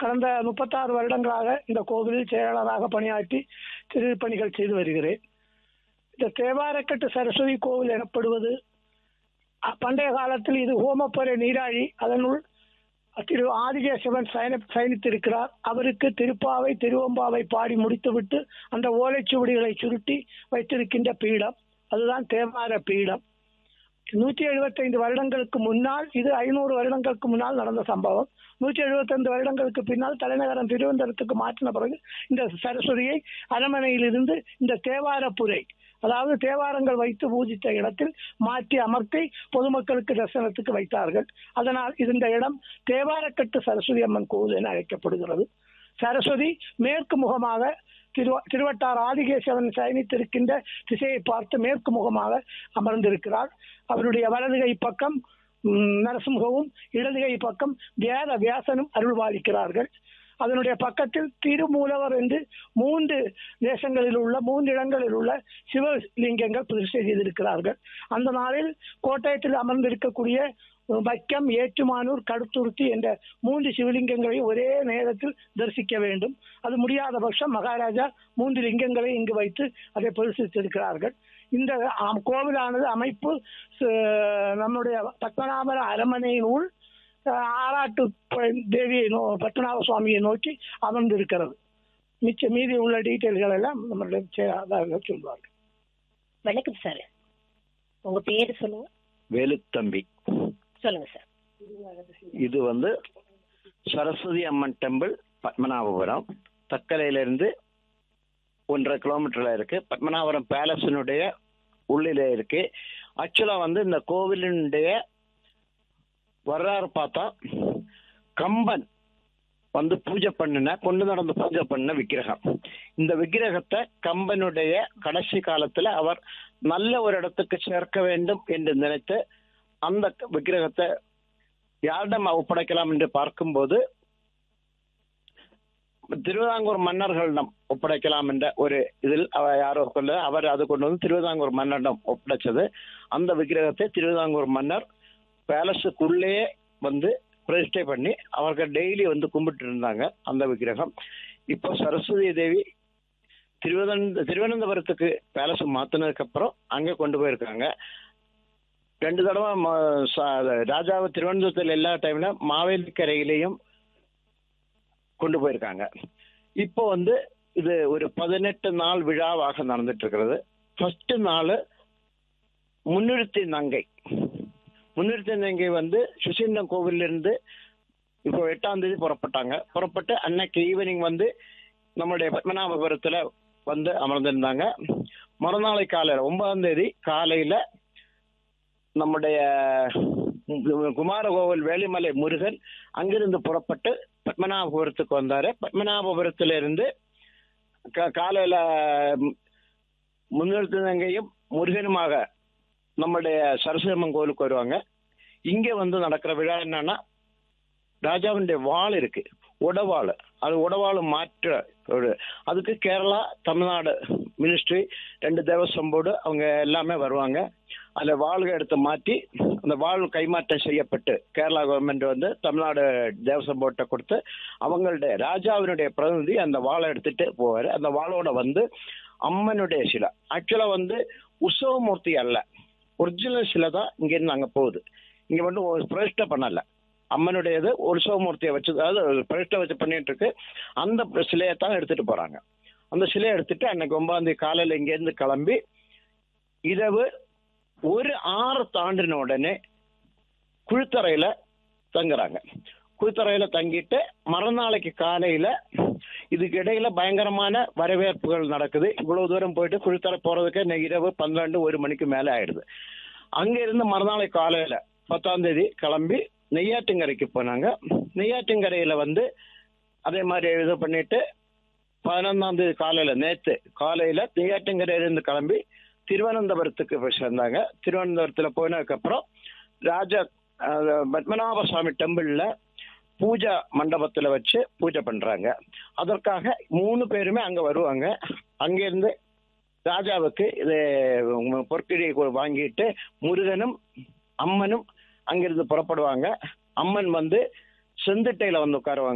கடந்த முப்பத்தாறு வருடங்களாக இந்த கோவிலில் செயலாளராக பணியாற்றி திருப்பணிகள் செய்து வருகிறேன் இந்த தேவாரக்கட்டு சரஸ்வதி கோவில் எனப்படுவது அ- பண்டைய காலத்தில் இது ஹோமப்புரை நீராழி அதனுள் திரு ஆதிகேசவன் சயன சயனித்திருக்கிறார் அவருக்கு திருப்பாவை திருவம்பாவை பாடி முடித்துவிட்டு அந்த ஓலைச்சுவடிகளை சுருட்டி வைத்திருக்கின்ற பீடம் அதுதான் தேவார பீடம் நூற்றி எழுபத்தைந்து வருடங்களுக்கு முன்னால் இது ஐநூறு வருடங்களுக்கு முன்னால் நடந்த சம்பவம் நூற்றி எழுபத்தைந்து வருடங்களுக்கு பின்னால் தலைநகரம் திருவனந்தபுரத்துக்கு மாற்றின பிறகு இந்த சரஸ்வதியை அரண்மனையிலிருந்து இந்த தேவாரப்புரை அதாவது தேவாரங்கள் வைத்து பூஜித்த இடத்தில் மாற்றி அமர்த்தி பொதுமக்களுக்கு தரிசனத்துக்கு வைத்தார்கள் அதனால் இந்த இடம் தேவாரக்கட்டு சரஸ்வதி அம்மன் கோவில் என அழைக்கப்படுகிறது சரஸ்வதி மேற்கு முகமாக திரு திருவட்டார் ஆதிகேசவன் சயனித்திருக்கின்ற திசையை பார்த்து மேற்கு முகமாக அமர்ந்திருக்கிறார் அவருடைய வலதுகை பக்கம் ம், நரசிம்ஹவும் இடதுகை பக்கம் வேத வியாசனும் அருள்பாலிக்கிறார்கள் அதனுடைய பக்கத்தில் திருமூலவர் என்று மூன்று தேசங்களில் உள்ள மூன்று இடங்களில் உள்ள சிவலிங்கங்கள் பிரதிஷ்டை செய்திருக்கிறார்கள் அந்த நாளில் கோட்டயத்தில் அமர்ந்திருக்கக்கூடிய வைக்கம் ஏற்றுமானூர் கடுத்துருத்தி என்ற மூன்று சிவலிங்கங்களை ஒரே நேரத்தில் தரிசிக்க வேண்டும் அது முடியாத பட்சம் மகாராஜா மூன்று லிங்கங்களை இங்கு வைத்து அதை பிரதிஷ்டித்திருக்கிறார்கள் இந்த ஆம், கோவிலானது அமைப்பு ச- நம்முடைய பத்மநாபர அரண்மனையினுள் அஹ், ஆராட்டு ப- தேவியை நோ பத்மநாப சுவாமியை நோக்கி அமர்ந்திருக்கிறது மிச்ச மீதி உள்ள டீட்டெயில்கள் எல்லாம் நம்மளுடைய செயலாளர்கள் சொல்வார்கள் வணக்கம் சார் உங்க பேரு சொல்லுங்க வேலுத்தம்பி சொல்லுங்க சார் இது வந்து சரஸ்வதி அம்மன் டெம்பிள் பத்மநாபபுரம் தக்கலையிலிருந்து ஒன்றரை கிலோமீட்டர்ல இருக்கு பத்மநாபபுரம் பேலஸினுடைய உள்ளிலே இருக்கு ஆக்சுவலா வந்து இந்த கோவிலினுடைய வரலாறு பார்த்தா கம்பன் வந்து பூஜை பண்ணின கொண்டு நடந்து பூஜை பண்ண விக்கிரகம் இந்த விக்கிரகத்தை கம்பனுடைய கடைசி காலத்துல அவர் நல்ல ஒரு இடத்துக்கு சேர்க்க வேண்டும் என்று நினைத்து அந்த க- விக்கிரகத்தை யாரிடம் ஒப்படைக்கலாம் என்று பார்க்கும்போது திருவிதாங்கூர் மன்னர்களிடம் ஒப்படைக்கலாம் என்ற ஒரு இதில் அவர் யாரோ கொண்டு அவர் அது கொண்டு வந்து திருவிதாங்கூர் மன்னரிடம் ஒப்படைச்சது அந்த விக்கிரகத்தை திருவிதாங்கூர் மன்னர் பேலஸுக்குள்ளேயே வந்து பிரதிஷ்டை பண்ணி அவர்கள் டெய்லி வந்து கும்பிட்டு இருந்தாங்க அந்த விக்கிரகம் இப்போ சரஸ்வதி தேவி திருவனந்த திருவனந்தபுரத்துக்கு பேலஸ் மாத்தினதுக்கு அப்புறம் அங்கே கொண்டு போயிருக்காங்க ரெண்டு தடவை ம- ச- ராஜாவை திருவனந்தபுரத்தில் எல்லா டைம்ல மாவேலி கரையிலையும் கொண்டு போயிருக்காங்க இப்போ வந்து இது ஒரு பதினெட்டு நாள் விழாவாக நடந்துட்டு இருக்கிறது ஃபர்ஸ்ட் நாள் முன்னிறுத்தி நங்கை முன்னிறுத்தி நங்கை வந்து சுசீந்திரம் கோவில்ல இருந்து இப்போ எட்டாம் தேதி புறப்பட்டாங்க புறப்பட்டு அன்னைக்கு ஈவினிங் வந்து நம்மளுடைய பத்மநாபபுரத்துல வந்து அமர்ந்திருந்தாங்க மறுநாளை காலையில ஒன்பதாம் தேதி காலையில நம்முடைய குமாரகோவில் வேலிமலை முருகன் அங்கிருந்து புறப்பட்டு பத்மநாபபுரத்துக்கு வந்தாரு பத்மநாபபுரத்துல இருந்து கா- காலையில ம், முன்னிறுத்தினங்கையும் முருகனுமாக நம்முடைய சரஸ்வதம்மன் கோவிலுக்கு வருவாங்க இங்க வந்து நடக்கிற விழா என்னன்னா ராஜாவினுடைய வாள் இருக்கு உடவாள் அது உடவாள் மாற்ற ஒரு அதுக்கு கேரளா தமிழ்நாடு மினிஸ்ட்ரி ரெண்டு தேவஸ்வம் போர்டு அவங்க எல்லாமே வருவாங்க அந்த வாள்கள் எடுத்து மாற்றி அந்த வாள் கைமாற்றம் செய்யப்பட்டு கேரளா கவர்மெண்ட் வந்து தமிழ்நாடு தேவஸ்வம் போர்ட்டை கொடுத்து அவங்களுடைய ராஜாவினுடைய பிரதிநிதி அந்த வாளை எடுத்துட்டு போவார் அந்த வாளோட வந்து அம்மனுடைய சிலை ஆக்சுவலா வந்து உற்சவமூர்த்தி அல்ல ஒரிஜினல் சிலை தான் இங்கேருந்து அங்கே போகுது இங்கே வந்து ஒரு பிரதிஷ்டை பண்ணல அம்மனுடையது உற்சவமூர்த்தியை வச்சு அதாவது பிரதிஷ்டை வச்சு பண்ணிட்டு இருக்கு அந்த சிலையை தான் எடுத்துட்டு போறாங்க அந்த சிலையை எடுத்துட்டு அன்னைக்கு ஒன்பதாம் தேதி காலையில இங்கேருந்து கிளம்பி இரவு ஒரு ஆறு தாண்டின உடனே குழித்தரையில தங்குறாங்க குழித்தரையில தங்கிட்டு மறுநாளைக்கு காலையில இதுக்கு இடையில பயங்கரமான வரவேற்புகள் நடக்குது இவ்வளவு தூரம் போயிட்டு குழித்தரை போறதுக்கு இன்னைக்கு இரவு பன்னெண்டு ஒரு மணிக்கு மேல ஆயிடுது அங்க இருந்து மறுநாளை காலையில பத்தாம் தேதி கிளம்பி நெய்யாറ്റിங்கரைக்கு போனாங்க நெய்யாറ്റിங்கரையில வந்து அதே மாதிரி இது பண்ணிட்டு பதினொன்றாம் தேதி காலையில நேத்து காலையில நெய்யாറ്റിங்கரையிலிருந்து கிளம்பி திருவனந்தபுரத்துக்கு போய் சேர்ந்தாங்க திருவனந்தபுரத்துல போனதுக்கு அப்புறம் ராஜா அஹ், பத்மநாப சுவாமி டெம்பிள்ல பூஜா மண்டபத்துல வச்சு பூஜை பண்றாங்க அதற்காக மூணு பேருமே அங்க வருவாங்க அங்கிருந்து ராஜாவுக்கு இது உம், பொற்கிழி கு- வாங்கிட்டு முருகனும் அம்மனும் அங்கிருந்து புறப்படுவாங்க அம்மன் வந்து செந்திட்டையில வந்து உட்காருவாங்க